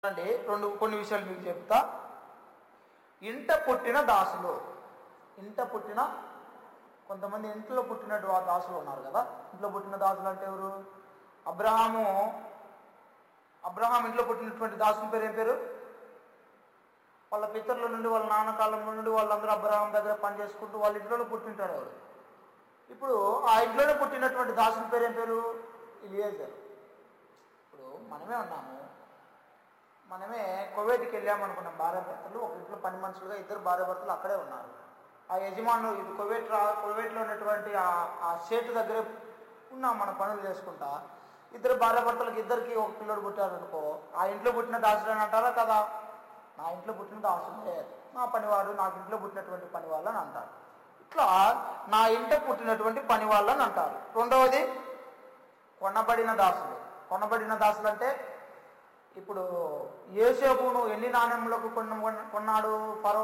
అండి రెండు కొన్ని విషయాలు మీకు చెప్తా ఇంట పుట్టిన దాసులు ఇంట పుట్టిన కొంతమంది ఇంట్లో పుట్టిన దా- దాసులు ఉన్నారు కదా ఇంట్లో పుట్టిన దాసులు అంటే ఎవరు అబ్రహాము అబ్రహాం ఇంట్లో పుట్టినటువంటి దాసుల పేరు ఏం పేరు వాళ్ళ పితరుల నుండి వాళ్ళ నాన్న కాలం నుండి వాళ్ళందరూ అబ్రహాం దగ్గర పని చేసుకుంటూ వాళ్ళ ఇంట్లోనే పుట్టింటారు వాడు ఇప్పుడు ఆ ఇంట్లోనే పుట్టినటువంటి దాసుల పేరు ఏం పేరు ఇలియేజర్ ఇప్పుడు మనమే ఉన్నాము మనమే కువైట్కి వెళ్ళాము అనుకున్నాం భార్య భర్తలు ఒక ఇంట్లో పని మనుషులుగా ఇద్దరు భార్య భర్తలు అక్కడే ఉన్నారు ఆ యజమాను ఇది కువైట్ రా కువైట్లో ఉన్నటువంటి ఆ ఆ షేటు దగ్గర ఉన్నాం మన పనులు చేసుకుంటా ఇద్దరు భార్య భర్తలకు ఇద్దరికి ఒక పిల్లడు పుట్టారు అనుకో ఆ ఇంట్లో పుట్టిన దాసుడు అని అంటారా కదా నా ఇంట్లో పుట్టిన దాసుడే నా పనివాడు నాకు ఇంట్లో పుట్టినటువంటి పని వాళ్ళని అంటారు ఇట్లా నా ఇంట పుట్టినటువంటి పని వాళ్ళని అంటారు రెండవది కొనబడిన దాసులు కొనబడిన దాసులు అంటే ఇప్పుడు ఏసేపును ఎన్ని నాణ్యములకు కొన్న కొన్నాడు ఫరో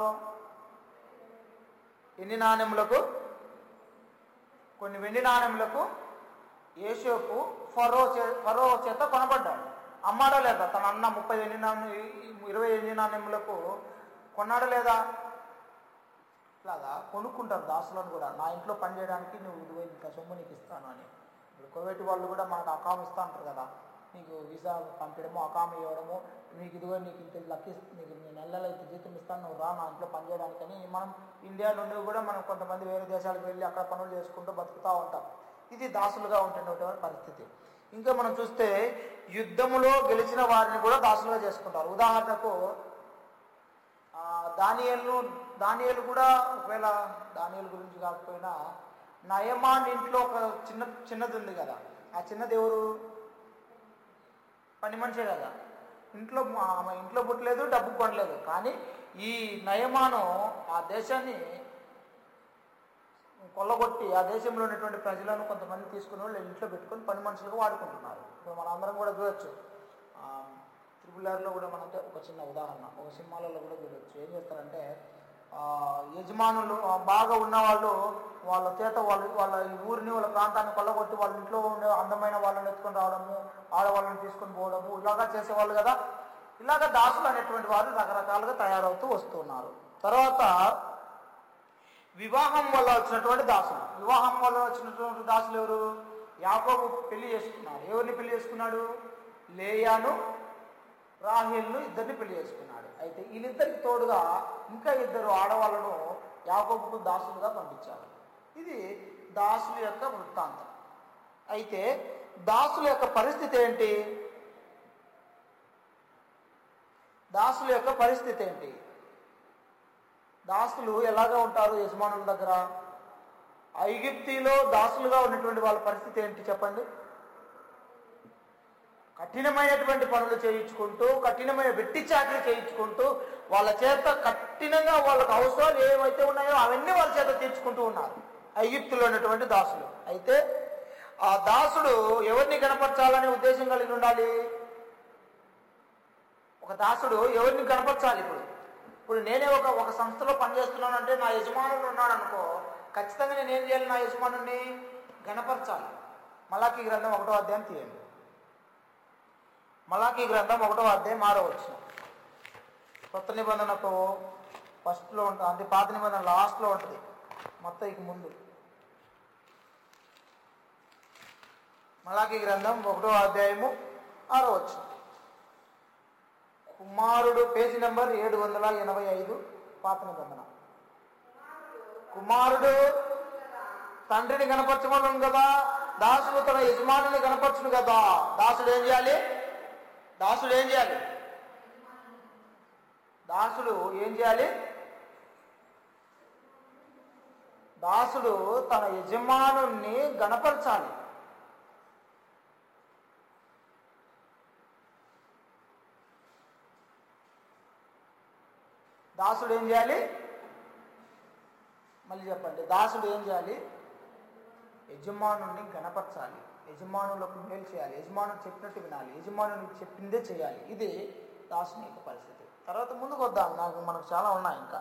ఎన్ని నాణ్యములకు కొన్ని వెండి నాణ్యములకు ఏసేపు ఫరో చే ఫరో చేత కొనబడ్డాడు అమ్మాడా లేదా తన అన్న ముప్పై వెండి నాణ్యం ఇరవై వెండి నాణ్యములకు కొన్నాడా లేదా ఇట్లాగా కొనుక్కుంటారు దాసులను కూడా నా ఇంట్లో పని చేయడానికి నువ్వు ఇదిగో ఇంత సొమ్ము నీకు ఇస్తాను అని ఇప్పుడు కోవేటి వాళ్ళు కూడా మనకు అకామ్ ఇస్తా అంటారు కదా నీకు వీసా పంపించడము అకామ్ ఇవ్వడము నీకు ఇదిగో నీకు ఇంత లక్కి నీకు నేను నెలలో ఇంత జీతం ఇస్తాను నువ్వు రా నా ఇంట్లో పని చేయడానికని మనం ఇండియా నుండి కూడా మనం కొంతమంది వేరే దేశాలకు వెళ్ళి అక్కడ పనులు చేసుకుంటూ బతుకుతూ ఉంటాం ఇది దాసులుగా ఉంటున్నటువంటి పరిస్థితి ఇంకా మనం చూస్తే యుద్ధములో గెలిచిన వారిని కూడా దాసులుగా చేసుకుంటారు ఉదాహరణకు ఆ, దానియేలు దానియేలు కూడా ఒకవేళ దానియేలు గురించి కాకపోయినా నయమాన్ ఇంట్లో ఒక చిన్న చిన్నది ఉంది కదా ఆ చిన్నది ఎవరు పని మనిషే కదా ఇంట్లో మా- ఆమె ఇంట్లో పుట్టలేదు డబ్బు కొనలేదు కానీ ఈ నయమాను ఆ దేశాన్ని కొల్లగొట్టి ఆ దేశంలో ఉన్నటువంటి ప్రజలను కొంతమంది తీసుకుని వాళ్ళు ఇంట్లో పెట్టుకొని పని మనుషులుగా వాడుకుంటున్నారు ఇప్పుడు మనం అందరం కూడా చూడొచ్చు త్రిపులార్లో కూడా మనకి ఒక చిన్న ఉదాహరణ ఒక సినిమాలలో కూడా చూడొచ్చు ఏం చేస్తారంటే ఆ, యజమానులు ఆ, బాగా ఉన్నవాళ్ళు వాళ్ళ చేత వాళ్ళు వాళ్ళ ఈ ఊరిని వాళ్ళ ప్రాంతాన్ని కొల్లగొట్టి వాళ్ళ ఇంట్లో ఉండే అందమైన వాళ్ళని ఎత్తుకొని రావడము ఆడవాళ్ళని తీసుకొని పోవడము ఇలాగా చేసేవాళ్ళు కదా ఇలాగ దాసులు అనేటువంటి వారు రకరకాలుగా తయారవుతూ వస్తున్నారు తర్వాత వివాహం వల్ల వచ్చినటువంటి దాసులు వివాహం వల్ల వచ్చినటువంటి దాసులు ఎవరు యాకోబు పెళ్లి చేసుకున్నాడు ఎవరిని పెళ్లి చేసుకున్నాడు లేయాను రాహేల్ను ఇద్దరిని పెళ్లి చేసుకున్నాడు అయితే వీళ్ళిద్దరికి తోడుగా ఇంకా ఇద్దరు ఆడవాళ్ళను యాకోబుకు దాసులుగా పంపించారు ఇది దాసుల యొక్క వృత్తాంతం అయితే దాసుల యొక్క పరిస్థితి ఏంటి దాసుల యొక్క పరిస్థితి ఏంటి దాసులు ఎలాగా ఉంటారు యజమానుల దగ్గర ఐగిప్తిలో దాసులుగా ఉన్నటువంటి వాళ్ళ పరిస్థితి ఏంటి చెప్పండి కఠినమైనటువంటి పనులు చేయించుకుంటూ కఠినమైన వెట్టి చాకరీ చేయించుకుంటూ వాళ్ళ చేత కఠినంగా వాళ్ళకి అవసరాలు ఏవైతే ఉన్నాయో అవన్నీ వాళ్ళ చేత తీర్చుకుంటూ ఉన్నారు ఐగిప్తులో ఉన్నటువంటి దాసులు అయితే ఆ దాసుడు ఎవరిని కనపరచాలనే ఉద్దేశం కలిగి ఉండాలి ఒక దాసుడు ఎవరిని కనపరచాలి ఇప్పుడు ఇప్పుడు నేనే ఒక ఒక సంస్థలో పనిచేస్తున్నానంటే నా యజమానుడు ఉన్నాడు అనుకో ఖచ్చితంగా నేను ఏం చేయాలి నా యజమానుడిని గణపరచాలి మలాకి గ్రంథం ఒకటో అధ్యాయం తీయండి మలాకి గ్రంథం ఒకటో అధ్యాయం ఆరో వచ్చిన కొత్త నిబంధనకు ఫస్ట్లో ఉంటుంది అంటే పాత నిబంధన లాస్ట్లో ఉంటుంది మొత్తం ముందు మలాకి గ్రంథం ఒకటో అధ్యాయము ఆరో వచ్చిన కుమారుడు పేజీ నెంబర్ ఏడు వందల ఎనభై ఐదు పాత నిబంధన కుమారుడు తండ్రిని కనపరచమను కదా దాసుడు తన యజమానుని కనపరచును కదా దాసుడు ఏం చేయాలి దాసుడు ఏం చేయాలి దాసుడు ఏం చేయాలి దాసుడు తన యజమానుణ్ణి గణపరచాలి దాసుడు ఏం చేయాలి మళ్ళీ చెప్పండి దాసుడు ఏం చేయాలి యజమానుని గణపరచాలి యజమానులకు మేలు చేయాలి యజమానుడు చెప్పినట్టు వినాలి యజమానునికి చెప్పిందే చేయాలి ఇది దాసుని యొక్క పరిస్థితి తర్వాత ముందుకు వద్దాం నాకు మనకు చాలా ఉన్నాయి ఇంకా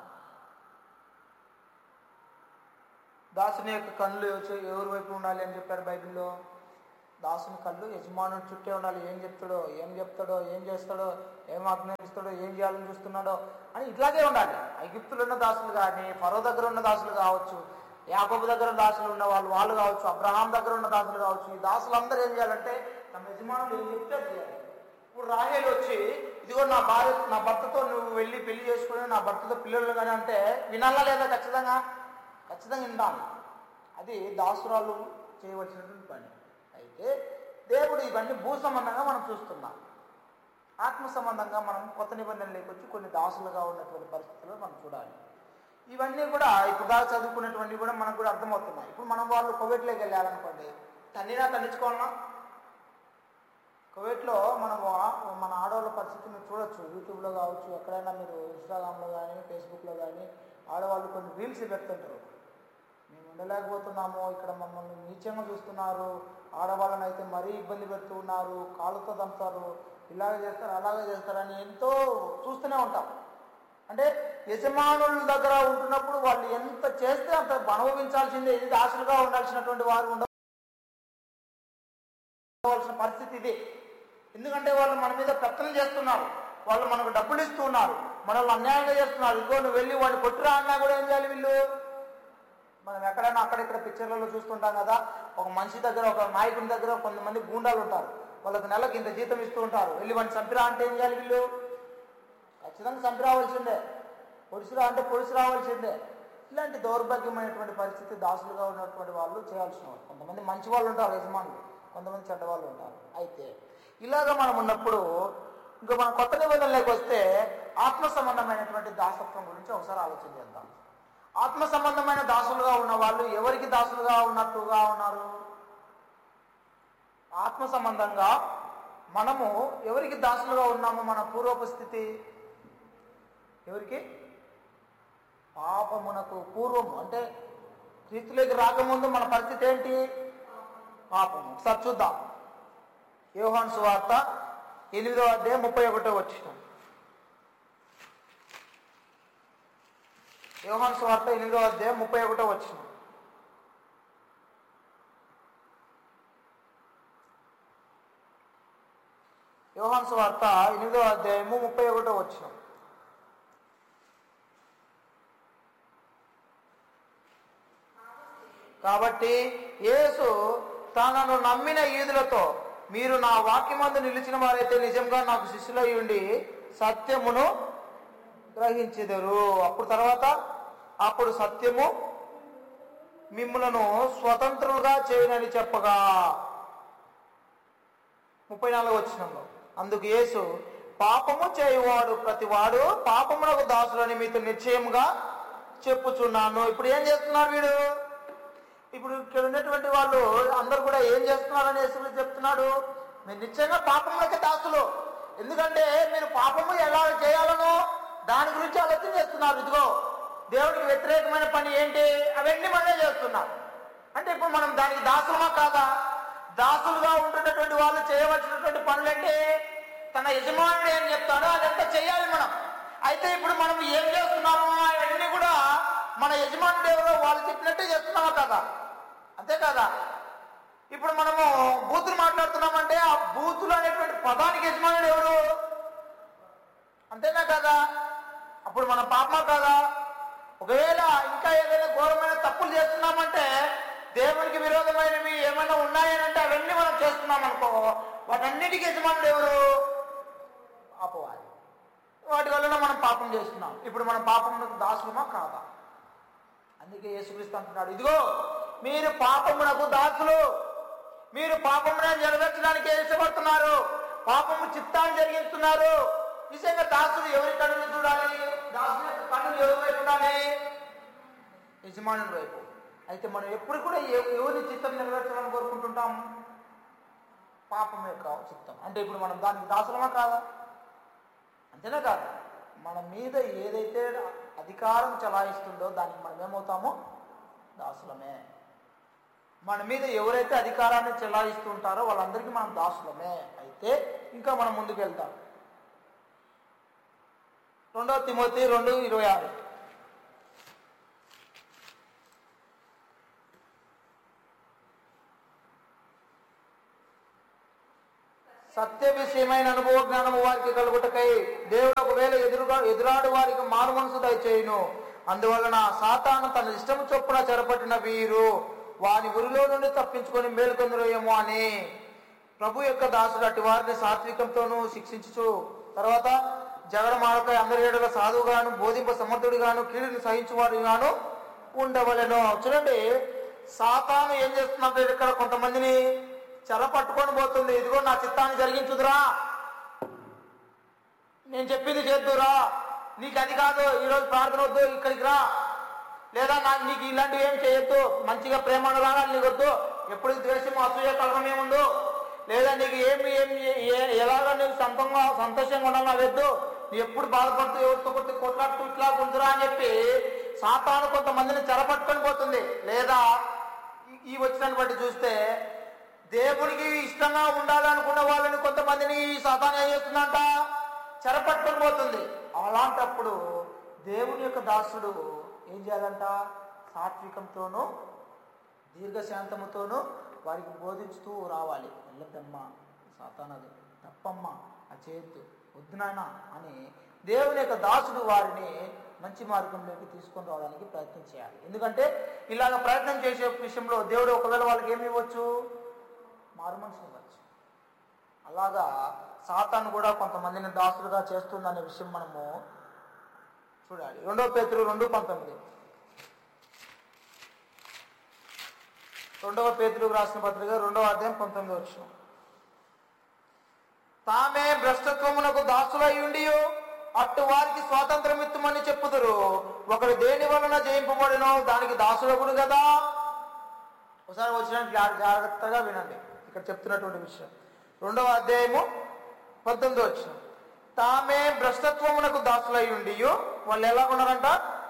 దాసుని యొక్క కళ్ళు ఎవరి వైపు ఉండాలి అని చెప్పారు బైబిల్లో దాసుని కళ్ళు యజమానుడు చుట్టే ఉండాలి ఏం చెప్తాడో ఏం చెప్తాడో ఏం చేస్తాడో ఏం ఆజ్ఞాపిస్తాడో ఏం చేయాలని చూస్తున్నాడో అని ఇట్లాగే ఉండాలి ఐగుప్తులు ఉన్న దాసులు కానీ ఫరో దగ్గర ఉన్న దాసులు కావచ్చు యాకోబు దగ్గర దాసులు ఉన్న వాళ్ళు వాళ్ళు కావచ్చు అబ్రహాం దగ్గర ఉన్న దాసులు కావచ్చు ఈ దాసులు అందరూ ఏం చేయాలంటే తమ యజమానుడు ఏం చెప్తే అది చేయాలి ఇప్పుడు రాహేలు వచ్చి ఇదిగో నా భార్య నా భర్తతో నువ్వు వెళ్ళి పెళ్లి చేసుకుని నా భర్తతో పిల్లలు కానీ అంటే వినాలా లేదా ఖచ్చితంగా ఖచ్చితంగా వింటాను అది దాసురాలు చేయవలసినటువంటి పని అయితే దేవుడు ఇవన్నీ భూ సంబంధంగా మనం చూస్తున్నాం ఆత్మ సంబంధంగా మనం కొత్త నిబంధనలు వచ్చి కొన్ని దాసులుగా ఉన్నటువంటి పరిస్థితుల్లో మనం చూడాలి ఇవన్నీ కూడా ఇప్పుడు దాకా చదువుకున్నటువంటి కూడా మనకు కూడా అర్థమవుతున్నాయి ఇప్పుడు మనం వాళ్ళు కోవిడ్లోకి వెళ్ళాలనుకోండి తన్నినా తన్నించుకోవాలన్నా కువైట్లో మనం ఆ- మన ఆడవాళ్ళ పరిస్థితి మీరు చూడొచ్చు యూట్యూబ్లో కావచ్చు ఎక్కడైనా మీరు ఇన్స్టాగ్రామ్లో కానీ ఫేస్బుక్లో కానీ ఆడవాళ్ళు కొన్ని రీల్స్ పెడుతుంటారు మేము ఉండలేకపోతున్నాము ఇక్కడ మమ్మల్ని నీచంగా చూస్తున్నారు ఆడవాళ్ళని అయితే మరీ ఇబ్బంది పెడుతూ ఉన్నారు కాళ్ళతో దంపుతారు ఇలాగే చేస్తారు అలాగే చేస్తారని ఎంతో చూస్తూనే ఉంటాం అంటే యజమానుల దగ్గర ఉంటున్నప్పుడు వాళ్ళు ఎంత చేస్తే అంత అనుభవించాల్సిందే ఇది దాసులుగా ఉండాల్సినటువంటి వారు ఉండ ఉండవలసిన పరిస్థితి ఇది ఎందుకంటే వాళ్ళు మన మీద పెత్తనం చేస్తున్నారు వాళ్ళు మనకు డబ్బులు ఇస్తున్నారు మనల్ని అన్యాయంగా చేస్తున్నారు ఇదిగో నువ్వు వెళ్ళి వాడిని కొట్టురా అన్నా కూడా ఏం చేయాలి వీళ్ళు మనం ఎక్కడైనా అక్కడిక్కడ పిక్చర్లలో చూస్తుంటాం కదా ఒక మనిషి దగ్గర ఒక నాయకుని దగ్గర కొంతమంది గూండాలు ఉంటారు వాళ్ళకి నెలకు ఇంత జీతం ఇస్తూ ఉంటారు వెళ్ళి వాడిని చంపిరా అంటే ఏం చేయాలి వీళ్ళు ఖచ్చితంగా చంపి రావాల్సిందే పొడిసిరా అంటే పొడిసి రావాల్సిందే ఇలాంటి దౌర్భాగ్యమైనటువంటి పరిస్థితి దాసులుగా ఉన్నటువంటి వాళ్ళు చేయాల్సిన వాళ్ళు కొంతమంది మంచి వాళ్ళు ఉంటారు యజమానులు కొంతమంది చెడ్డ వాళ్ళు ఉంటారు అయితే ఇలాగ మనం ఉన్నప్పుడు ఇంకా మనం కొత్త నిబంధనలోకి వస్తే ఆత్మ సంబంధమైనటువంటి దాసత్వం గురించి ఒకసారి ఆలోచన చేద్దాం ఆత్మ సంబంధమైన దాసులుగా ఉన్న వాళ్ళు ఎవరికి దాసులుగా ఉన్నట్టుగా ఉన్నారు ఆత్మ సంబంధంగా మనము ఎవరికి దాసులుగా ఉన్నాము మన పూర్వపు స్థితి ఎవరికి పాపమునకు పూర్వము అంటే క్రీస్తులోకి రాకముందు మన పరిస్థితి ఏంటి పాపము ఒకసారి చూద్దాం యోహాన్ సువార్త ఎనిమిదో అధ్యాయం ముప్పై ఒకటో వచ్చిన యోహాన్ సువార్త ఎనిమిదో అధ్యాయం ముప్పై ఒకటో వచ్చిన యోహాన్ సువార్త ఎనిమిదో అధ్యాయము ముప్పై ఒకటో వచ్చిన కాబట్టి యేసు తనను నమ్మిన ఈదులతో మీరు నా వాక్యమందు నిలిచిన వారైతే నిజంగా నాకు శిష్యులై ఉండి సత్యమును గ్రహించెదరు అప్పుడు తర్వాత అప్పుడు సత్యము మిమ్ములను స్వతంత్రులుగా చేయనని చెప్పగా ముప్పై నాలుగు వచ్చినంలో అందుకు యేసు పాపము చేయువాడు ప్రతివాడు పాపమునకు దాసులని మీతో నిశ్చయముగా చెప్పుచున్నాను ఇప్పుడు ఏం చేస్తున్నారు వీడు ఇప్పుడు ఇక్కడ ఉన్నటువంటి వాళ్ళు అందరు కూడా ఏం చేస్తున్నారని యేసు చెప్తున్నాడు మీరు నిశ్చయంగా పాపములకి దాసులు ఎందుకంటే మీరు పాపము ఎలా చేయాలనో దాని గురించి ఆలోచన చేస్తున్నారు ఇదిగో దేవుడికి వ్యతిరేకమైన పని ఏంటి అవన్నీ మనమే చేస్తున్నాం అంటే ఇప్పుడు మనం దానికి దాసులమా కాదా దాసులుగా ఉంటున్నటువంటి వాళ్ళు చేయవలసినటువంటి పనులంటే తన యజమానుడు ఏం చెప్తాడో అదంతా చేయాలి మనం అయితే ఇప్పుడు మనం ఏం చేస్తున్నామో అవన్నీ కూడా మన యజమానుడు ఎవరో వాళ్ళు చెప్పినట్టే చేస్తున్నామా కదా అంతే కదా ఇప్పుడు మనము బూతులు మాట్లాడుతున్నామంటే ఆ బూతులు అనేటువంటి పదానికి యజమానుడు ఎవరు అంతేనా కదా అప్పుడు మన పాపమా కదా ఒకవేళ ఇంకా ఏదైనా ఘోరమైన తప్పులు చేస్తున్నామంటే దేవునికి విరోధమైనవి ఏమైనా ఉన్నాయనంటే అవన్నీ మనం చేస్తున్నాం అనుకో వాటన్నిటికీ యజమానుడు ఎవరు అపవాది వాటి వలన మనం పాపం చేస్తున్నాం ఇప్పుడు మనం పాపమునకు దాసులమా కాదా అందుకే యేసుక్రీస్తు అంటున్నాడు ఇదిగో మీరు పాపమునకు దాసులు మీరు పాపమున నెరవేర్చడానికి ఇష్టపడుతున్నారు పాపము చిత్తాన్ని జరిగిస్తున్నారు నిజంగా దాసుడు ఎవరి కన్నులు చూడాలి దాసుడు యొక్క కన్నులు ఎవరి వైపు ఉండాలి యజమానుని వైపు అయితే మనం ఎప్పుడు కూడా ఎ- ఎవరి చిత్తం నెరవేర్చాలని కోరుకుంటుంటాం పాపం యొక్క చిత్తం అంటే ఇప్పుడు మనం దానికి దాసులమా కాదా అంతేనా కాదు మన మీద ఏదైతే అధికారం చలాయిస్తుందో దానికి మనం ఏమవుతామో దాసులమే మన మీద ఎవరైతే అధికారాన్ని చెలాయిస్తుంటారో వాళ్ళందరికీ మనం దాసులమే అయితే ఇంకా మనం ముందుకు వెళ్తాం రెండవ తిమోతి రెండు ఇరవై ఆరు సత్య విషయమైన అనుభవ జ్ఞానము వారికి కలుగుటకై దేవుడు ఒకవేళ ఎదురుగా ఎదురాడు వారికి మారు మనసు దయచేయును అందువలన సాతాను తన ఇష్టము చొప్పున చెరపట్టిన వీరు వాని ఉరిలో నుండి తప్పించుకొని మేలుకొందరేమో అని ప్రభు యొక్క దాసుడు అటు వారిని సాత్వికంతోనూ శిక్షించుచు తర్వాత జగడమాడక అందరి ఏడుల సాధువుగాను బోధింప సమర్థుడిగాను కీడుని సహించువాడుగాను ఉండవలెను చూడండి సాతాను ఏం చేస్తుందంటే ఇక్కడ కొంతమందిని చెర పట్టుకొని పోతుంది ఇదిగో నా చిత్తాన్ని జరిగించుదురా నేను చెప్పింది చేద్దురా నీకు అది కాదు ఈరోజు ప్రార్థన వద్దు ఇక్కడికి రా లేదా నాకు నీకు ఇలాంటివి ఏం చేయొద్దు మంచిగా ప్రేమ అనురాగాలు నీకు వద్దు ఎప్పుడు ద్వేషం అసూయ కలగం ఏముందో లేదా నీకు ఏమి ఏమి ఏ- ఎలాగ నీకు సొంతంగా సంతోషంగా ఉండాలి వద్దు నీ ఎప్పుడు బాధపడుతూ ఎవరితో కొట్టి కొట్లాడుతూ ఇట్లా కొంచెరా అని చెప్పి సాతాను కొంతమందిని చెరపట్టుకొని పోతుంది లేదా ఈ- ఈ వచ్చిన బట్టి చూస్తే దేవునికి ఇష్టంగా ఉండాలనుకున్న వాళ్ళని కొంతమందిని ఈ సాతాను ఏం చేస్తుందంట చెరపట్టుకొని పోతుంది అలాంటప్పుడు దేవుని యొక్క దాసుడు ఏం చేయాలంట సాత్వికంతోనూ దీర్ఘశాంతముతోనూ వారికి బోధించుతూ రావాలి వెళ్ళద్దమ్మా సాతానది తప్పమ్మా ఆ చేయొద్దు వద్దు నాయన అని దేవుని యొక్క దాసుడు వారిని మంచి మార్గంలోకి తీసుకొని రావడానికి ప్రయత్నం చేయాలి ఎందుకంటే ఇలాగ ప్రయత్నం చేసే విషయంలో దేవుడు ఒకవేళ వాళ్ళకి ఏమి ఇవ్వచ్చు మారు మనసు ఇవ్వచ్చు అలాగా సాతాను కూడా కొంతమందిని దాసులుగా చేస్తుందనే విషయం మనము చూడాలి రెండో పేతురు రెండు పంతొమ్మిది రెండవ పేతులకు రాసిన పత్రిక రెండవ అధ్యాయం పంతొమ్మిది వచ్చిన తామే భ్రష్టత్వమునకు దాసులై ఉండి అట్టు వారికి స్వాతంత్రం ఇత్తుమని చెప్పుదురు ఒకడు దేని వలన జయింపబడినో దానికి దాసుడగుడు కదా ఒకసారి వచ్చిన జాగ్రత్తగా వినండి ఇక్కడ చెప్తున్నటువంటి విషయం రెండవ అధ్యాయము పంతొమ్మిది వచ్చిన తామే భ్రష్టత్వమునకు దాసులై ఉండి వాళ్ళు ఎలా ఉన్నారంట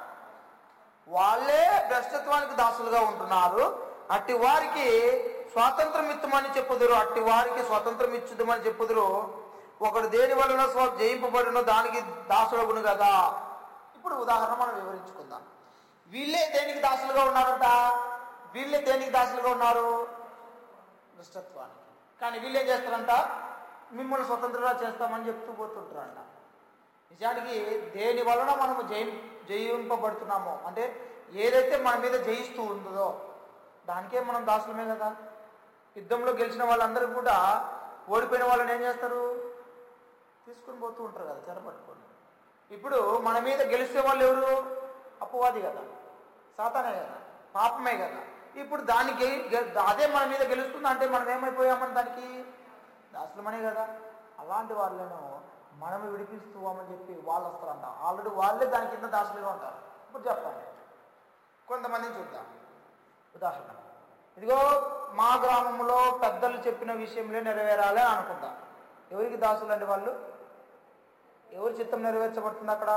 వాళ్ళే భ్రష్టత్వానికి దాసులుగా ఉంటున్నారు అట్టి వారికి స్వాతంత్రం ఇచ్చమని చెప్పుదురు అట్టి వారికి స్వాతంత్రం ఇచ్చుదమని చెప్పుదురు ఒకడు దేని వలన స్వ జయింపబడినో దానికి దాసుడగును కదా ఇప్పుడు ఉదాహరణ మనం వివరించుకుందాం వీళ్ళే దేనికి దాసులుగా ఉన్నారంట వీళ్ళే దేనికి దాసులుగా ఉన్నారు భ్రష్టత్వానికి కానీ వీళ్ళు ఏం చేస్తారంట మిమ్మల్ని స్వతంత్రంగా చేస్తామని చెప్తూ పోతుంటారంట నిజానికి దేని వలన మనము జయి జయింపబడుతున్నామో అంటే ఏదైతే మన మీద జయిస్తూ ఉందో దానికే మనం దాసులమే కదా యుద్ధంలో గెలిచిన వాళ్ళందరూ కూడా ఓడిపోయిన వాళ్ళని ఏం చేస్తారు తీసుకుని పోతూ ఉంటారు కదా చెరపట్టుకొని ఇప్పుడు మన మీద గెలిచే వాళ్ళు ఎవరు అపవాది కదా సాతానే కదా పాపమే కదా ఇప్పుడు దానికి గె- అదే మన మీద గెలుస్తుంది అంటే మనం ఏమైపోయామని దానికి దాసులమనే కదా అలాంటి వాళ్ళను మనం విడిపిస్తామని చెప్పి వాళ్ళు వస్తారంట ఆల్రెడీ వాళ్ళే దాని కింద దాసులుగా ఉంటారు ఇప్పుడు చెప్పండి కొంతమందిని చూద్దాం ఉదాహరణ ఇదిగో మా గ్రామంలో పెద్దలు చెప్పిన విషయంలో నెరవేరాలి అని అనుకుంటా ఎవరికి దాసులు అండి వాళ్ళు ఎవరి చిత్తం నెరవేర్చబడుతుంది అక్కడ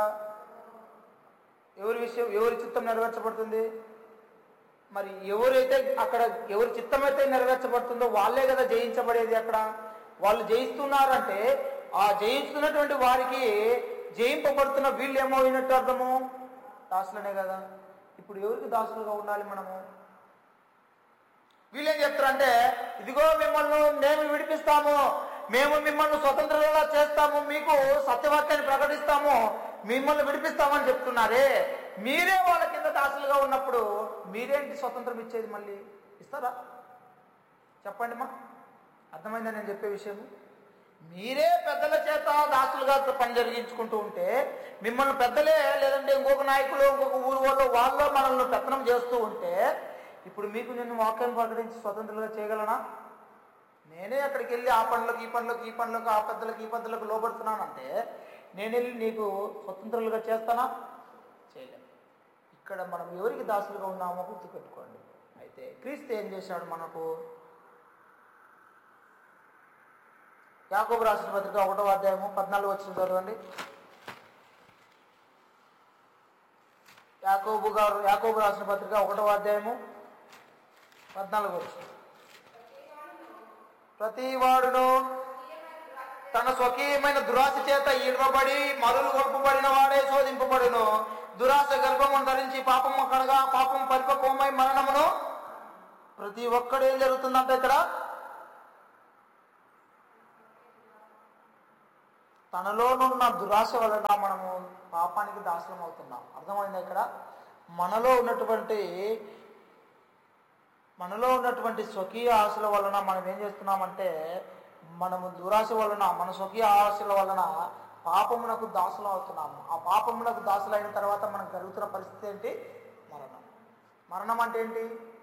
ఎవరి విషయం ఎవరి చిత్తం నెరవేర్చబడుతుంది మరి ఎవరైతే అక్కడ ఎవరి చిత్తం అయితే నెరవేర్చబడుతుందో వాళ్ళే కదా జయించబడేది అక్కడ వాళ్ళు జయిస్తున్నారంటే ఆ జయిస్తున్నటువంటి వారికి జయింపబడుతున్న వీళ్ళు ఏమవుయినట్టు అర్థము దాసులనే కదా ఇప్పుడు ఎవరికి దాసులుగా ఉండాలి మనము వీళ్ళు ఏం చెప్తారంటే ఇదిగో మిమ్మల్ని మేము విడిపిస్తాము మేము మిమ్మల్ని స్వతంత్రంగా చేస్తాము మీకు సత్యవాక్యాన్ని ప్రకటిస్తాము మిమ్మల్ని విడిపిస్తామని చెప్తున్నారే మీరే వాళ్ళ కింద దాసులుగా ఉన్నప్పుడు మీరేంటి స్వతంత్రం ఇచ్చేది మళ్ళీ ఇస్తారా చెప్పండి మా అర్థమైందా నేను చెప్పే విషయం మీరే పెద్దల చేత దాసులుగా పని జరిగించుకుంటూ ఉంటే మిమ్మల్ని పెద్దలే లేదంటే ఇంకొక నాయకులు ఇంకొక ఊరు వాళ్ళు వాళ్ళు మనల్ని పెత్తనం చేస్తూ ఉంటే ఇప్పుడు మీకు నేను వాక్యాన్ని ప్రకటించి స్వతంత్రంగా చేయగలనా నేనే అక్కడికి వెళ్ళి ఆ పనులకు ఈ పనులకు ఈ పనులకు ఆ పెద్దలకు ఈ పెద్దలకు లోబడుతున్నానంటే నేను వెళ్ళి నీకు స్వతంత్రులుగా చేస్తానా చేయలేను ఇక్కడ మనం ఎవరికి దాసులుగా ఉన్నామో గుర్తుపెట్టుకోండి అయితే క్రీస్తు ఏం చేశాడు మనకు యాకోబు రాసిన పత్రిక ఒకటో అధ్యాయము పద్నాలుగు వచ్చిన చదవండి యాకోబు గారు యాకోబు రాసిన పత్రిక ఒకటో అధ్యాయము పద్నాలుగు వచ్చిన ప్రతి వాడును తన స్వకీయమైన దురాశ చేత ఈడవబడి మరులు కొడుపబడిన వాడే శోధింపబడును దురాశ గర్భమును ధరించి పాపము కనగా పాపం పరిపక్వమై మరణమును ప్రతి ఒక్కడు ఏం జరుగుతుందంటే ఇక్కడ తనలోనున్న దురాశ వలన మనము పాపానికి దాసలం అవుతున్నాం అర్థమైందా ఇక్కడ మనలో ఉన్నటువంటి మనలో ఉన్నటువంటి స్వకీయ ఆశల వలన మనం ఏం చేస్తున్నామంటే మనము దురాశ వలన మన స్వకీయ ఆశల వలన పాపమునకు దాసులు అవుతున్నాము ఆ పాపమునకు దాసులు అయిన తర్వాత మనకు జరుగుతున్న పరిస్థితి ఏంటి మరణం మరణం అంటే ఏంటి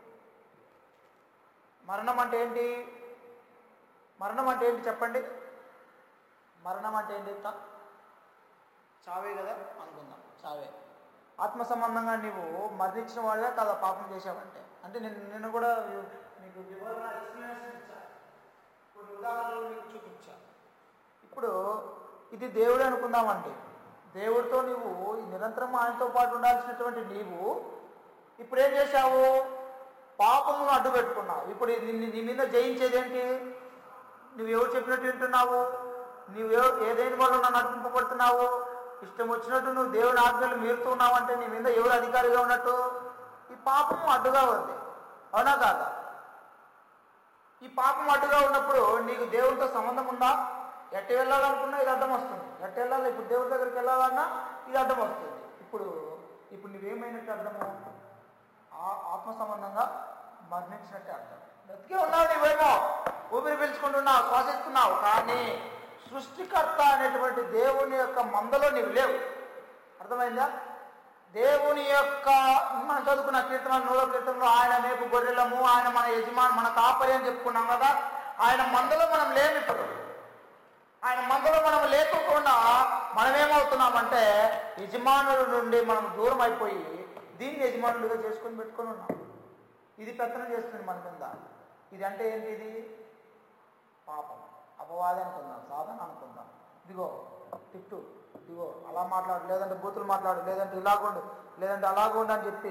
మరణం అంటే ఏంటి మరణం అంటే ఏంటి చెప్పండి మరణం అంటే ఏంటి త- చావే కదా అనుకుందాం చావే ఆత్మ సంబంధంగా నీవు మరణించిన వాడిగా కదా పాపం చేసావంటే అంటే నేను నిన్ను కూడా నీకు వివరణ explanation ఇచ్చా కొన్ని ఉదాహరణలు నీకు చూపించా ఇప్పుడు ఇది దేవుడు అనుకుందామండి దేవుడితో నీవు ఈ నిరంతరం ఆయనతో పాటు ఉండాల్సినటువంటి నీవు ఇప్పుడు ఏం చేశావు పాపమును అడ్డు పెట్టుకున్నావు ఇప్పుడు ఇది నీ నీ మీద జయించేది ఏంటి నువ్వు ఎవరు చెప్పినట్టు వింటున్నావు నువ్వు ఎవ- ఏదైనా వల్ల నన్ను నడిపింపబడుతున్నావు ఇష్టం వచ్చినట్టు నువ్వు దేవుని ఆజ్ఞలు మీరుతున్నావు అంటే నీ మీద ఎవరు అధికారిగా ఉన్నట్టు ఈ పాపము అడ్డుగా ఉంది అవునా కాదా ఈ పాపం అడ్డుగా ఉన్నప్పుడు నీకు దేవునితో సంబంధం ఉందా ఎట్ట వెళ్ళాలనుకున్నా ఇది అడ్డం వస్తుంది ఎట్ట వెళ్ళాలి ఇప్పుడు దేవుడి దగ్గరికి వెళ్ళాలన్నా ఇది అడ్డం వస్తుంది ఇప్పుడు ఇప్పుడు నువ్వేమైనట్టు అర్థము ఆ- ఆత్మ సంబంధంగా మరణించినట్టే అర్థం బ్రతికే ఉన్నావు నువ్వేమో ఊపిరి పీల్చుకుంటున్నావు శ్వాసిస్తున్నావు కానీ సృష్టికర్త అనేటువంటి దేవుని యొక్క మందలో నీవు లేవు అర్థమైందా దేవుని యొక్క మనం చదువుకున్న కీర్తన నూరో కీర్తనలో ఆయన మేపు గొర్రెలము ఆయన మన యజమాని మన కాపరి అని చెప్పుకున్నాం కదా ఆయన మందలో మనం లేము ఇప్పుడు ఆయన మందలో మనం లేకోకుండా మనం ఏమవుతున్నామంటే యజమానుల నుండి మనం దూరం అయిపోయి దీన్ని యజమానులుగా చేసుకొని పెట్టుకొని ఉన్నాం ఇది పెత్తనం చేస్తుంది మన మీద ఇది అంటే ఏంటి ఇది పాపం అపవాది అనుకుందాం సాధన అనుకుందాం ఇదిగో తిట్టు ఇదిగో అలా మాట్లాడు లేదంటే బూతులు మాట్లాడు లేదంటే ఇలాగుండు లేదంటే అలాగుండు అని చెప్పి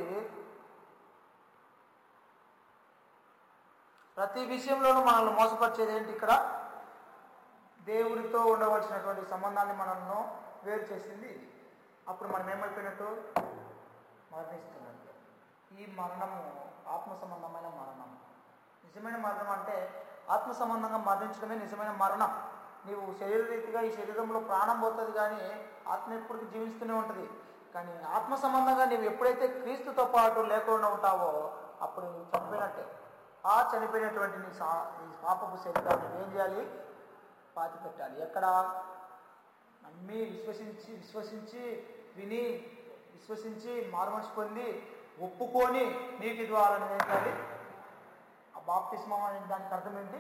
ప్రతి విషయంలోనూ మనల్ని మోసపరిచేది ఏంటి ఇక్కడ దేవుడితో ఉండవలసినటువంటి సంబంధాన్ని మనల్ని వేరు చేసింది ఇది అప్పుడు మనం ఏమైపోయినట్టు మరణిస్తున్నట్టు ఈ మరణము ఆత్మ సంబంధమైన మరణం నిజమైన మరణం అంటే ఆత్మ సంబంధంగా మరణించడమే నిజమైన మరణం నీవు శరీర రీతిగా ఈ శరీరంలో ప్రాణం పోతుంది కానీ ఆత్మ ఎప్పటికీ జీవిస్తూనే ఉంటుంది కానీ ఆత్మ సంబంధంగా నీవు ఎప్పుడైతే క్రీస్తుతో పాటు లేకుండా ఉంటావో అప్పుడు నువ్వు చనిపోయినట్టే ఆ చనిపోయినటువంటి నీ సా నీ పాపపు శరీరాన్ని ఏం చేయాలి పాతి పెట్టాలి ఎక్కడ నమ్మి విశ్వసించి విశ్వసించి విని విశ్వసించి మారుమనసు పొంది ఒప్పుకొని నీటి ద్వారా నువ్వు ఏం చేయాలి ఆ బాప్తిస్మం అనే దానికి అర్థం ఏంటి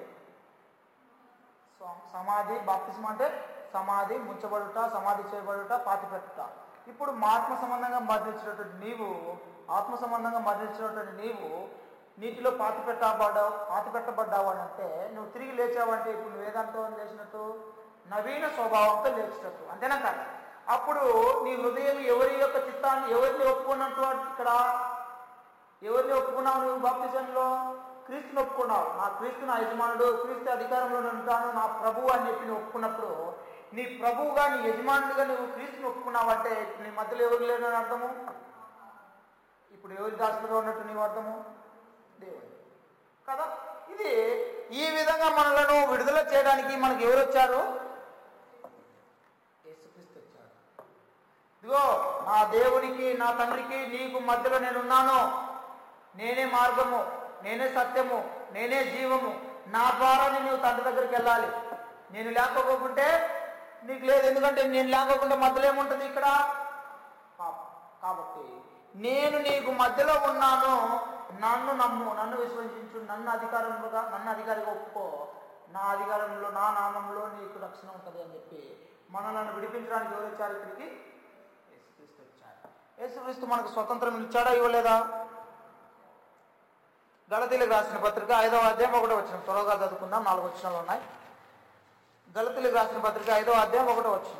స- సమాధి బాప్తిస్మం అంటే సమాధి ముంచబడుట సమాధి చేయబడుట పాతి పెట్టుట ఇప్పుడు మా ఆత్మ సంబంధంగా మరణించినటువంటి నీవు ఆత్మ సంబంధంగా మరణించినటువంటి నీవు నీటిలో పాతి పెట్టబడ్డావు పాతి పెట్టబడ్డావు అని అంటే నువ్వు తిరిగి లేచావంటే ఇప్పుడు నువ్వు ఏదంతో లేచినట్టు నవీన స్వభావంతో లేచినట్టు అంతేనా కాదు అప్పుడు నీ హృదయం ఎవరి యొక్క చిత్తాన్ని ఎవరిని ఒప్పుకున్నట్టు ఇక్కడ ఎవరిని ఒప్పుకున్నావు నువ్వు బాప్తిజంలో క్రీస్తుని ఒప్పుకున్నావు నా క్రీస్తు నా యజమానుడు క్రీస్తు అధికారంలో నేను ఉంటాను నా ప్రభువు అని చెప్పి నువ్వు ఒప్పుకున్నప్పుడు నీ ప్రభువుగా నీ యజమానుడిగా నువ్వు క్రీస్తుని ఒప్పుకున్నావు అంటే నీ మధ్యలో ఎవరు లేరు అని అర్థము ఇప్పుడు ఎవరి దాసులుగా ఉన్నట్టు నీవు అర్థము దేవుడు కదా ఇది ఈ విధంగా మనలను విడుదల చేయడానికి మనకి ఎవరు వచ్చారు యేసుక్రీస్తు వచ్చాడు ఇదిగో నా దేవునికి నా తండ్రికి నీకు మధ్యలో నేనున్నాను నేనే మార్గము నేనే సత్యము నేనే జీవము నా ద్వారానే నీవు తండ్రి దగ్గరికి వెళ్ళాలి నేను లేకపోకుంటే నీకు లేదు ఎందుకంటే నేను లేకపోకుండా మధ్యలో ఏముంటుంది ఇక్కడ పాపం కాబట్టి నేను నీకు మధ్యలో ఉన్నాను నన్ను నమ్ము నన్ను విశ్వసించు నన్ను అధికారంలోగా నన్ను అధికారిగా ఒప్పుకో నా అధికారంలో నా నామంలో నీకు రక్షణ ఉంటుంది అని చెప్పి మనల్ని విడిపించడానికి ఎవరు వచ్చారు ఇక్కడికి యేసుక్రీస్తు వచ్చారు యేసుక్రీస్తు మనకు స్వతంత్రం ఇచ్చాడా ఇవ్వలేదా గలతీలకు రాసిన పత్రిక ఐదవ అధ్యాయం ఒకటో వచ్చిన త్వరగా చదువుకుందాం నాలుగు వచ్చినాలు ఉన్నాయి గలతీలకు రాసిన పత్రిక ఐదవ అధ్యాయం ఒకటో వచ్చిన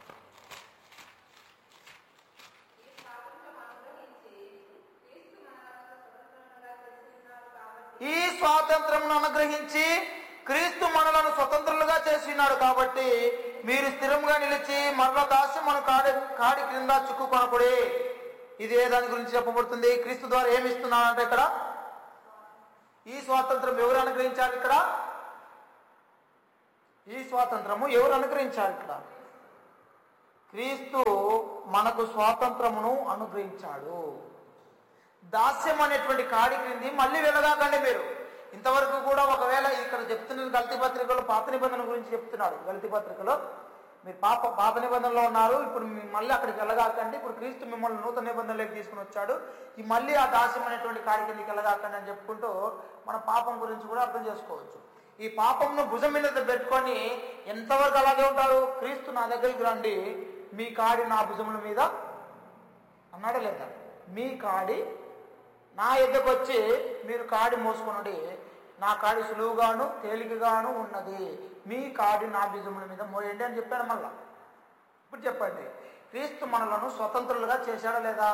ఈ స్వాతంత్రమును అనుగ్రహించి క్రీస్తు మనలను స్వతంత్రులుగా చేసినాడు కాబట్టి మీరు స్థిరంగా నిలిచి మరల దాస్యమును కాడి కాడి క్రింద చిక్కుకొనకుడి ఇది ఏ దాని గురించి చెప్పబడుతుంది క్రీస్తు ద్వారా ఏమి ఇస్తున్నాడంటే ఇక్కడ ఈ స్వాతంత్రం ఎవరు అనుగ్రహించారు ఇక్కడ ఈ స్వాతంత్రము ఎవరు అనుగ్రహించారు ఇక్కడ క్రీస్తు మనకు స్వాతంత్రమును అనుగ్రహించాడు దాస్యం అనేటువంటి కాడి క్రింది మళ్ళీ వెళ్ళగాకండి మీరు ఇంతవరకు కూడా ఒకవేళ ఇక్కడ చెప్తున్న గల్తీ పత్రికలో పాత నిబంధన గురించి చెప్తున్నాడు గల్తీ పత్రికలో మీరు పాప పాత నిబంధనలో ఉన్నారు ఇప్పుడు మీ మళ్ళీ అక్కడికి వెళ్ళగాకండి ఇప్పుడు క్రీస్తు మిమ్మల్ని నూతన నిబంధనలోకి తీసుకుని వచ్చాడు ఈ మళ్ళీ ఆ దాస్యం అనేటువంటి కాడి కిందకి వెళ్ళగాకండి అని చెప్పుకుంటూ మన పాపం గురించి కూడా అర్థం చేసుకోవచ్చు ఈ పాపంను భుజం మీద పెట్టుకొని ఎంతవరకు అలాగే ఉంటారు క్రీస్తు నా దగ్గరికి రండి మీ కాడి నా భుజముల మీద అన్నాడా లేదా మీ కాడి నా ఎద్దకు వచ్చి మీరు కాడి మోసుకున్నది నా కాడి సులువుగాను తేలికగాను ఉన్నది మీ కాడి నా భుజముల మీద మోయండి అని చెప్పాడు మళ్ళా ఇప్పుడు చెప్పండి క్రీస్తు మనలను స్వతంత్రులుగా చేశాడా లేదా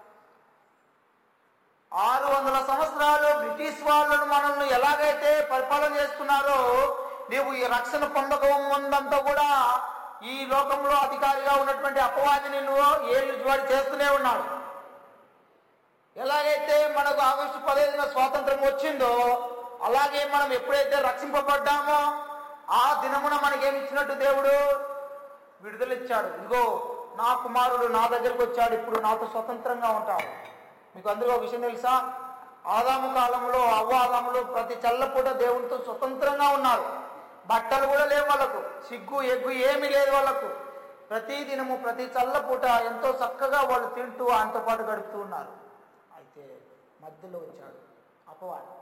ఆరు వందల సంవత్సరాలు బ్రిటిష్ వాళ్ళను మనల్ని ఎలాగైతే పరిపాలన చేస్తున్నారో నీవు ఈ రక్షణ పొందక ముందంతా కూడా ఈ లోకంలో అధికారిగా ఉన్నటువంటి అపవాదిని నువ్వు ఏళ్ళు వాడు చేస్తూనే ఉన్నాడు ఎలాగైతే మనకు ఆగస్టు పదిహేనున స్వాతంత్రం వచ్చిందో అలాగే మనం ఎప్పుడైతే రక్షింపబడ్డామో ఆ దినమున మనకేమి ఇచ్చినట్టు దేవుడు విడుదల ఇచ్చాడు ఇదిగో నా కుమారుడు నా దగ్గరికి వచ్చాడు ఇప్పుడు నాతో స్వతంత్రంగా ఉంటాడు మీకు అందులో ఒక విషయం తెలుసా ఆదాము కాలంలో అవ్వ ఆదాములు ప్రతి చల్లపూట దేవునితో స్వతంత్రంగా ఉన్నారు బట్టలు కూడా లేవు వాళ్ళకు సిగ్గు ఎగ్గు ఏమీ లేదు వాళ్ళకు ప్రతి దినము ప్రతి చల్లపూట ఎంతో చక్కగా వాళ్ళు తింటూ ఆయనతో పాటు గడుపుతూ ఉన్నారు అయితే మధ్యలో వచ్చాడు అపవాది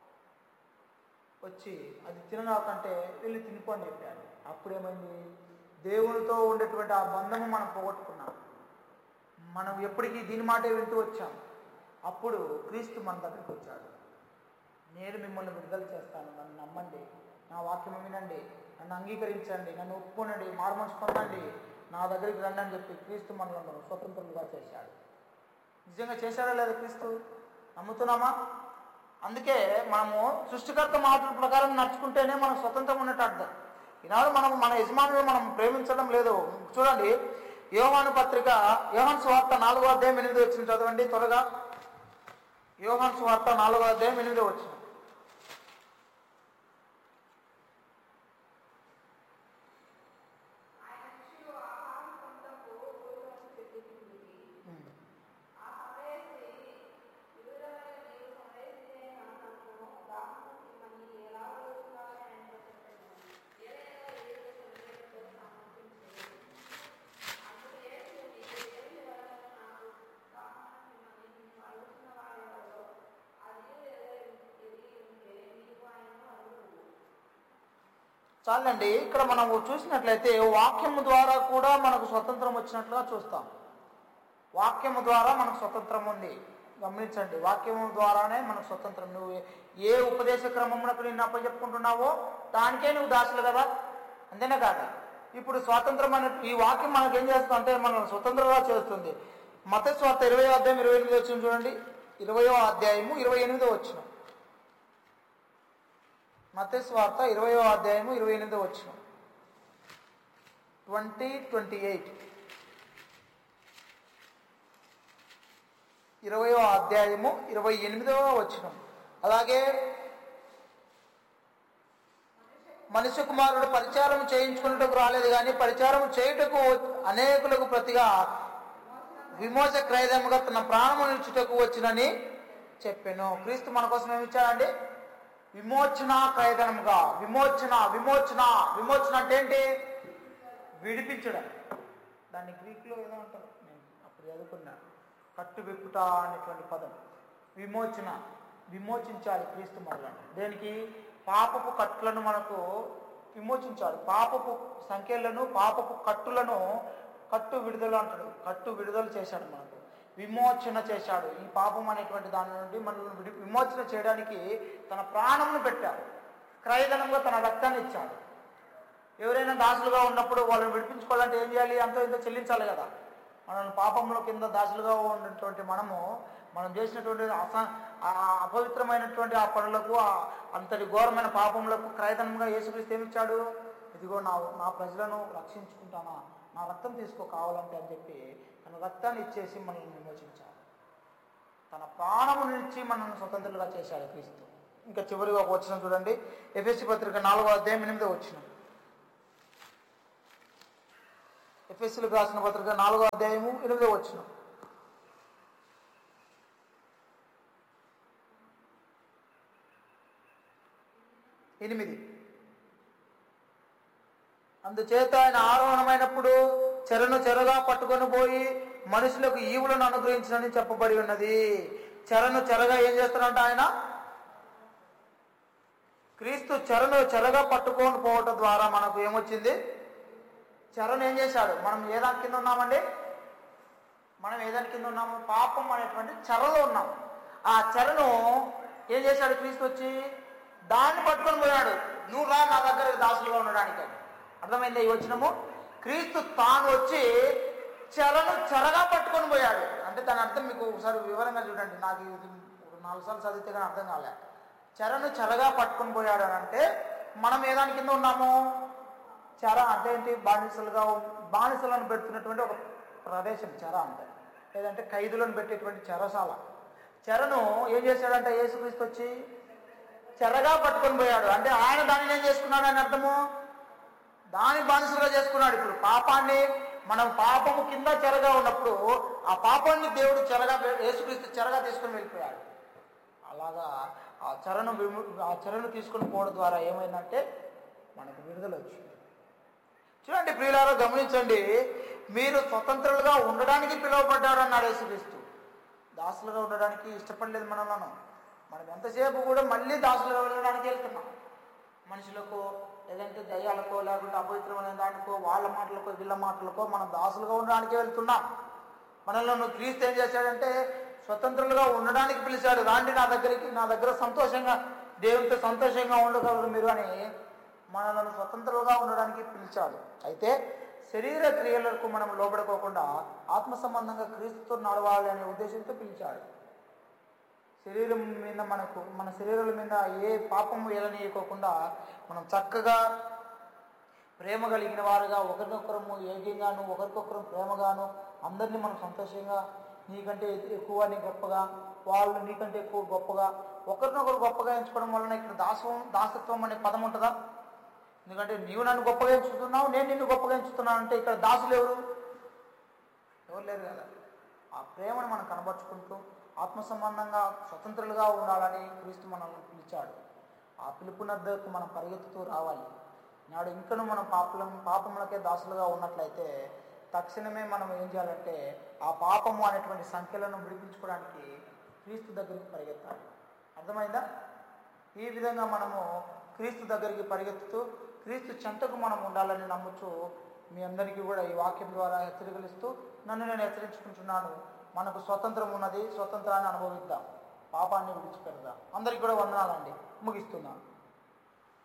వచ్చి అది తినగాకంటే వెళ్ళి తినిపో అని చెప్పాడు అప్పుడేమైంది దేవునితో ఉండేటువంటి ఆ బంధము మనం పోగొట్టుకున్నాం మనం ఎప్పటికీ దీని మాటే వింటూ వచ్చాం అప్పుడు క్రీస్తు మన దగ్గరికి వచ్చాడు నేను మిమ్మల్ని విడుదల చేస్తాను నన్ను నమ్మండి నా వాక్యం వినండి నన్ను అంగీకరించండి నన్ను ఒప్పుకోనండి మారుమనసు పొందండి నా దగ్గరికి రండి అని చెప్పి క్రీస్తు మనలను స్వతంత్రులుగా చేశాడు నిజంగా చేశాడా లేదా క్రీస్తు నమ్ముతున్నామా అందుకే మనము సృష్టికర్త మాటల ప్రకారం నడుచుకుంటేనే మనం స్వతంత్రం ఉన్నట్టు అర్థం ఈనాడు మనం మన యజమానులు మనం ప్రేమించడం లేదు చూడండి యోహాను పత్రిక యోహాన్ స్వార్త నాలుగో అధ్యాయం ఎనిమిది వచ్చిన చదవండి త్వరగా యోహాన్ స్వార్త నాలుగో అధ్యాయం ఎనిమిదో వచ్చిన చాలండి ఇక్కడ మనం చూసినట్లయితే వాక్యము ద్వారా కూడా మనకు స్వతంత్రం వచ్చినట్లుగా చూస్తాం వాక్యము ద్వారా మనకు స్వతంత్రం ఉంది గమనించండి వాక్యము ద్వారానే మనకు స్వతంత్రం నువ్వు ఏ ఉపదేశ క్రమమునకు నిన్ను అప్పచెప్పుకుంటున్నావో దానికే నువ్వు దాసులు కదా అంతేనే కాదా ఇప్పుడు స్వాతంత్రం అనే ఈ వాక్యం మనకు ఏం చేస్తుంది అంటే మనం స్వతంత్రంగా చేస్తుంది మత స్వార్థ ఇరవై అధ్యాయం ఇరవై ఎనిమిది వచ్చిన చూడండి ఇరవయో అధ్యాయము ఇరవై ఎనిమిదో వచ్చిన మత స్వార్థ ఇరవయో అధ్యాయము ఇరవై ఎనిమిదో వచ్చిన ట్వంటీ ట్వంటీ ఎయిట్ ఇరవయో అధ్యాయము ఇరవై ఎనిమిదవ వచ్చిన అలాగే మనుష్య కుమారుడు పరిచారం చేయించుకున్నట్టుకు రాలేదు కానీ పరిచారం చేయుటకు అనేకులకు ప్రతిగా విమోచ క్రయదముగా తన ప్రాణము నిలుచుటకు వచ్చినని చెప్పాను క్రీస్తు మన కోసం ఏమి ఇచ్చాడండి విమోచన క్రయదనముగా విమోచన విమోచన విమోచన అంటే ఏంటి విడిపించడం దాన్ని గ్రీక్లో ఏదో అంటారు నేను అప్పుడు చదువుకున్నా కట్టు విప్పుట అనేటువంటి పదం విమోచన విమోచించాలి క్రీస్తు మనలను దేనికి పాపపు కట్టులను మనకు విమోచించాడు పాపపు సంఖ్యలను పాపపు కట్టులను కట్టు విడుదల అంటాడు కట్టు విడుదల చేశాడు మనకు విమోచన చేశాడు ఈ పాపం అనేటువంటి దాని నుండి మనల్ని విడి విమోచన చేయడానికి తన ప్రాణమును పెట్టాడు క్రయధనంగా తన రక్తాన్ని ఇచ్చాడు ఎవరైనా దాసులుగా ఉన్నప్పుడు వాళ్ళని విడిపించుకోవాలంటే ఏం చేయాలి అంతో ఇంత చెల్లించాలి కదా మనల్ని పాపంలో కింద దాసులుగా ఉన్నటువంటి మనము మనం చేసినటువంటి అస ఆ అపవిత్రమైనటువంటి ఆ పనులకు ఆ అంతటి ఘోరమైన పాపములకు క్రయధనంగా యేసుక్రీస్తు ఏమిచ్చాడు ఇదిగో నా నా ప్రజలను రక్షించుకుంటానా నా రక్తం తీసుకో కావాలంటే అని చెప్పి తన రక్తాన్ని ఇచ్చేసి మనల్ని విమోచించాడు తన ప్రాణము నుంచి మనల్ని స్వతంత్రులుగా చేశాడు క్రీస్తు ఇంకా చివరిగా ఒక వచ్చిన చూడండి ఎఫ్ఎస్సి పత్రిక నాలుగో అధ్యాయం ఎనిమిదో వచ్చిన ఎఫ్ఎస్సీలకు రాసిన పత్రిక నాలుగో అధ్యాయము ఎనిమిదో వచ్చిన ఎనిమిది అందుచేత ఆయన ఆరోహణమైనప్పుడు చెరను చెరగా పట్టుకొని పోయి మనుషులకు ఈవులను అనుగ్రహించనని చెప్పబడి ఉన్నది చెరను చెరగా ఏం చేస్తారంట ఆయన క్రీస్తు చెరను చెరగా పట్టుకొని పోవటం ద్వారా మనకు ఏమొచ్చింది చెరను ఏం చేశాడు మనం ఏ దాని కింద ఉన్నామండి మనం ఏ దాని కింద ఉన్నాము పాపం అనేటువంటి చెరలో ఉన్నాం ఆ చెరను ఏం చేశాడు క్రీస్తు వచ్చి దాన్ని పట్టుకొని పోయాడు నువ్వు రా నా దగ్గర దాసులుగా ఉండడానికి అని. అర్థమైందా ఈ వచ్చినము క్రీస్తు తాను వచ్చి చెరను చెరగా పట్టుకొని పోయాడు అంటే దాని అర్థం మీకు ఒకసారి వివరంగా చూడండి నాకు ఇది ఒక నాలుగు సార్లు చదివితే కానీ అర్థం కాలే చెరను చెరగా పట్టుకొని పోయాడు అని అంటే మనం ఏ దాని కింద ఉన్నాము చెర అంటే ఏంటి బానిసలుగా ఉన్- బానిసలను పెడుతున్నటువంటి ఒక ప్రదేశం చెర అంటే లేదంటే ఖైదులను పెట్టేటువంటి చెరసాల చెరను ఏం చేశాడంటే యేసుక్రీస్తు వచ్చి చెరగా పట్టుకొని పోయాడు అంటే ఆయన దానిని ఏం చేసుకున్నాడు అని అర్థము దాని బానిసలుగా చేసుకున్నాడు ఇప్పుడు పాపాన్ని మనం పాపము కింద చెరగా ఉన్నప్పుడు ఆ పాపాన్ని దేవుడు చెరగా యేసుక్రీస్తు చెరగా తీసుకొని వెళ్ళిపోయాడు అలాగా ఆ చెరను విము ఆ చెరను తీసుకొని పోవడం ద్వారా ఏమైందంటే మనకు విడుదల వచ్చింది చూడండి ప్రియులారా గమనించండి మీరు స్వతంత్రులుగా ఉండడానికి పిలువబడ్డారు అన్నాడు యేసుక్రీస్తు దాసులుగా ఉండడానికి ఇష్టపడలేదు మనలను మనం ఎంతసేపు కూడా మళ్ళీ దాసులుగా వెళ్ళడానికి వెళ్తున్నాం మనుషులకు లేదంటే దయ్యాలకో లేకుంటే అపవిత్రమైన దానికో వాళ్ళ మాటలకో వీళ్ళ మాటలకో మనం దాసులుగా ఉండడానికి వెళ్తున్నాం మనల్ని క్రీస్తు ఏం చేశాడంటే స్వతంత్రులుగా ఉండడానికి పిలిచాడు రాండి నా దగ్గరికి నా దగ్గర సంతోషంగా దేవునితో సంతోషంగా ఉండగలరు మీరు అని మనల్ని స్వతంత్రులుగా ఉండడానికి పిలిచాడు అయితే శరీర క్రియలకు మనం లోబడుకోకుండా ఆత్మ సంబంధంగా క్రీస్తుతో నడవాలి అనే ఉద్దేశంతో పిలిచాడు శరీరం మీద మనకు మన శరీరాల మీద ఏ పాపము ఎలనీయకోకుండా మనం చక్కగా ప్రేమ కలిగిన వారుగా ఒకరినొకరము ఏకంగాను ఒకరికొకరు ప్రేమగాను అందరినీ మనం సంతోషంగా నీకంటే ఎక్కువ నీ గొప్పగా వాళ్ళు నీకంటే ఎక్కువ గొప్పగా ఒకరినొకరు గొప్పగా ఎంచుకోవడం వలన ఇక్కడ దాసం దాసత్వం అనే పదం ఉంటుందా ఎందుకంటే నీవు నన్ను గొప్పగా ఎంచుతున్నావు నేను నిన్ను గొప్పగా ఎంచుతున్నాను అంటే ఇక్కడ దాసులు ఎవరు ఎవరు లేరు కదా ఆ ప్రేమను మనం కనబరుచుకుంటూ ఆత్మ సంబంధంగా స్వతంత్రులుగా ఉండాలని క్రీస్తు మనల్ని పిలిచాడు ఆ పిలుపునద్దకు మనం పరిగెత్తుతూ రావాలి నాడు ఇంకను మనం పాపలం పాపములకే దాసులుగా ఉన్నట్లయితే తక్షణమే మనం ఏం చేయాలంటే ఆ పాపము అనేటువంటి సంఖ్యలను విడిపించుకోవడానికి క్రీస్తు దగ్గరికి పరిగెత్తాలి అర్థమైందా ఈ విధంగా మనము క్రీస్తు దగ్గరికి పరిగెత్తుతూ క్రీస్తు చెంతకు మనం ఉండాలని నమ్ముచు మీ అందరికీ కూడా ఈ వాక్యం ద్వారా హెచ్చరికలిస్తూ నన్ను నేను హెచ్చరించుకుంటున్నాను మనకు స్వతంత్రం ఉన్నది స్వతంత్రాన్ని అనుభవిద్దాం పాపాన్ని విడిచిపెడదాం అందరికీ కూడా వందనాలండి ముగిస్తున్నాను